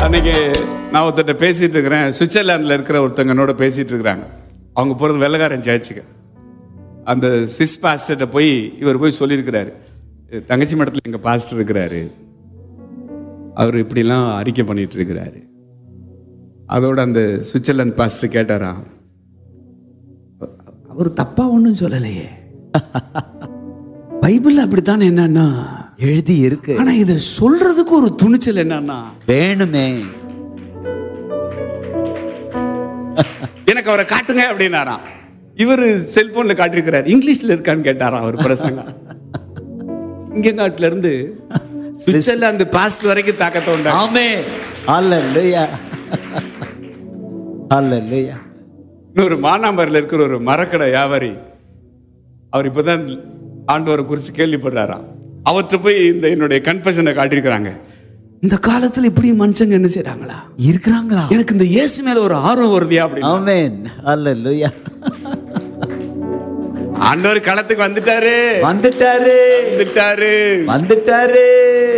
அன்னைக்கு நான் ஒருத்தர்கிட்ட பேசிட்டு இருக்கிறேன் சுவிட்சர்லாந்தில் இருக்கிற ஒருத்தங்க என்னோட பேசிட்டு இருக்கிறாங்க அவங்க போகிறது வெள்ளக்காரன் சர்ச்சுக்கு அந்த ஸ்விஸ் பாஸ்டர்கிட்ட போய் இவர் போய் சொல்லியிருக்கிறாரு தங்கச்சி மடத்தில் எங்கள் பாஸ்டர் இருக்கிறாரு அவர் இப்படிலாம் அறிக்கை பண்ணிட்டு இருக்கிறாரு அதோட அந்த சுவிட்சர்லாந்து பாஸ்டர் கேட்டாரா அவர் தப்பா ஒன்றும் சொல்லலையே பைபிள் அப்படித்தான் என்னன்னா எழுதி இருக்கு ஆனா இதை சொல்றதுக்கு ஒரு துணிச்சல் என்னன்னா வேணுமே எனக்கு அவரை காட்டுங்க அப்படின்னாராம் இவர் செல்போன்ல காட்டியிருக்கிறார் இங்கிலீஷ்ல இருக்கான்னு கேட்டாராம் அவர் பிரசங்கம் இங்க நாட்டுல இருந்து சுவிட்சர்லாந்து பாஸ்ட் வரைக்கும் தாக்கத்தை உண்டா ஆமே அல்லேலூயா அல்லேலூயா இன்னொரு மானாம்பரில் இருக்கிற ஒரு மரக்கடை வியாபாரி அவர் இப்பதான் ஆண்டவரை குறித்து கேள்விப்படுறாராம் அவர்கிட்ட போய் இந்த என்னுடைய கன்ஃபெஷனை காட்டியிருக்கிறாங்க இந்த காலத்துல இப்படி மனுஷங்க என்ன செய்றாங்களா இருக்கிறாங்களா எனக்கு இந்த இயேசு மேல ஒரு ஆர்வம் வருதியா அப்படின்னு ஆமென் அல்லேலூயா ஆண்டவர் களத்துக்கு வந்துட்டாரு வந்துட்டாரு வந்துட்டாரு வந்துட்டாரு